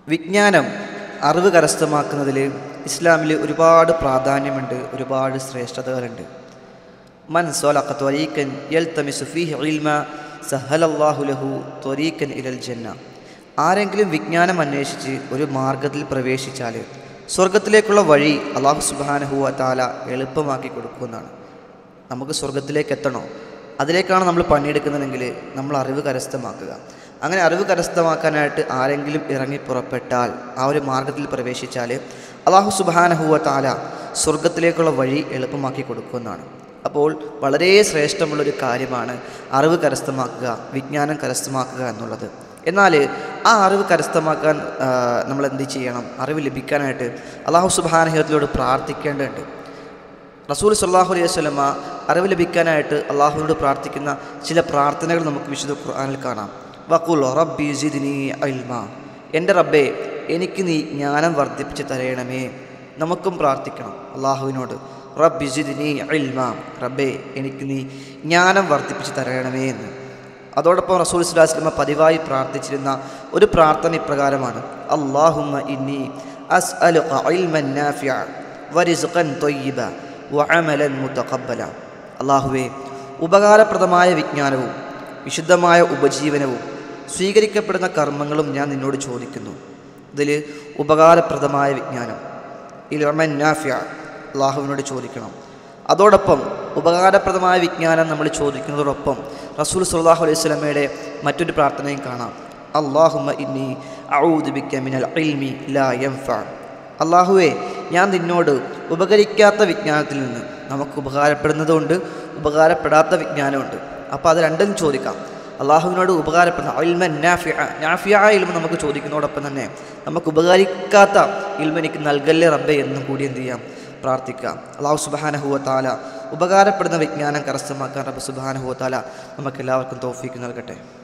വിജ്ഞാനം അറിവ് കരസ്ഥമാക്കുന്നതിൽ ഇസ്ലാമിൽ ഒരുപാട് പ്രാധാന്യമുണ്ട് ഒരുപാട് ശ്രേഷ്ഠതകളുണ്ട് മൻ സലഖ ത്വരീക്കൻ യൽതമിസു ഫീഹി ഇൽമ സഹലല്ലാഹു ലഹു ത്വരീക്കൻ ഇലൽ ജന്ന ആരെങ്കിലും വിജ്ഞാനം അന്വേഷിച്ച് ഒരു മാർഗത്തിൽ പ്രവേശിച്ചാൽ സ്വർഗത്തിലേക്കുള്ള വഴി അള്ളാഹു സുബാനഹുവ താല എളുപ്പമാക്കി കൊടുക്കുമെന്നാണ് നമുക്ക് സ്വർഗത്തിലേക്ക് എത്തണോ അതിലേക്കാണ് നമ്മൾ പണിയെടുക്കുന്നതെങ്കിൽ നമ്മൾ അറിവ് കരസ്ഥമാക്കുക അങ്ങനെ അറിവ് കരസ്ഥമാക്കാനായിട്ട് ആരെങ്കിലും ഇറങ്ങി പുറപ്പെട്ടാൽ ആ ഒരു മാർഗത്തിൽ പ്രവേശിച്ചാൽ അള്ളാഹു സുബാനഹുവ താല സ്വർഗത്തിലേക്കുള്ള വഴി എളുപ്പമാക്കി കൊടുക്കുമെന്നാണ് അപ്പോൾ വളരെ ശ്രേഷ്ഠമുള്ളൊരു കാര്യമാണ് അറിവ് കരസ്ഥമാക്കുക വിജ്ഞാനം കരസ്ഥമാക്കുക എന്നുള്ളത് എന്നാൽ ആ അറിവ് കരസ്ഥമാക്കാൻ ആ, നമ്മൾ എന്ത് ചെയ്യണം അറിവ് ലഭിക്കാനായിട്ട് അള്ളാഹു സുബാനഹത്തിലോട് പ്രാർത്ഥിക്കേണ്ടതുണ്ട് റസൂൽ സല്ലാഹു അലൈഹി വസല്ലമ അറിവ് ലഭിക്കാനായിട്ട് അള്ളാഹുവിനോട് പ്രാർത്ഥിക്കുന്ന ചില പ്രാർത്ഥനകൾ നമുക്ക് വിശുദ്ധ ഖുർആനിൽ കാണാം വഖുൽ റബ്ബി സിദ്നി ഇൽമ എൻ്റെ റബ്ബേ എനിക്ക് നീ ജ്ഞാനം വർദ്ധിപ്പിച്ച് തരയണമേ നമുക്കും പ്രാർത്ഥിക്കണം അള്ളാഹുവിനോട് റബ്ബി സിദ്നി ഇൽമ റബ്ബേ എനിക്ക് നീ ജ്ഞാനം വർദ്ധിപ്പിച്ച് തരയണമേ എന്ന് അതോടൊപ്പം റസൂൽ സ്വലാസ്ലമ പതിവായി പ്രാർത്ഥിച്ചിരുന്ന ഒരു പ്രാർത്ഥന ഇപ്രകാരമാണ് അള്ളാഹുമ്മ ഇന്നി അസ് അലു വരിസുഖൻ തൊയ്യബ വഅമലൻ മുതഖബ്ബല അള്ളാഹുവേ ഉപകാരപ്രദമായ വിജ്ഞാനവും വിശുദ്ധമായ ഉപജീവനവും സ്വീകരിക്കപ്പെടുന്ന കർമ്മങ്ങളും ഞാൻ നിന്നോട് ചോദിക്കുന്നു ഇതിൽ ഉപകാരപ്രദമായ വിജ്ഞാനം ഇൽമൻ നാഫിയ അള്ളാഹുവിനോട് ചോദിക്കണം അതോടൊപ്പം ഉപകാരപ്രദമായ വിജ്ഞാനം നമ്മൾ ചോദിക്കുന്നതോടൊപ്പം റസൂൽ സല്ലാഹു അലൈഹി സ്വലമയുടെ മറ്റൊരു പ്രാർത്ഥനയും കാണാം അള്ളാഹുമ ഇന്നി ഔദുബിക്ക മിനൽ ഇൽമി ലാ യൻഫ അള്ളാഹുവേ ഞാൻ നിന്നോട് ഉപകരിക്കാത്ത വിജ്ഞാനത്തിൽ നിന്ന് നമുക്ക് ഉപകാരപ്പെടുന്നതുകൊണ്ട് ഉപകാരപ്പെടാത്ത വിജ്ഞാനമുണ്ട് അപ്പോൾ അത് രണ്ടും ചോദിക്കാം അള്ളാഹുവിനോട് ഉപകാരപ്പെടുന്ന ഇൽമൻ നാഫിയ നാഫിയ ഇൽമ നമുക്ക് ചോദിക്കുന്നതോടൊപ്പം തന്നെ നമുക്ക് ഉപകരിക്കാത്ത ഇൽമ എനിക്ക് നൽകല്ലേ റബ്ബെ എന്നും കൂടി എന്ത് ചെയ്യാം പ്രാർത്ഥിക്കാം അള്ളാഹു സുബാനഹുവ താല ഉപകാരപ്പെടുന്ന വിജ്ഞാനം കരസ്ഥമാക്കാൻ റബ്ബ് സുബാനഹുവ താല നമുക്ക് എല്ലാവർക്കും തോഫീക്ക് നൽകട്ടെ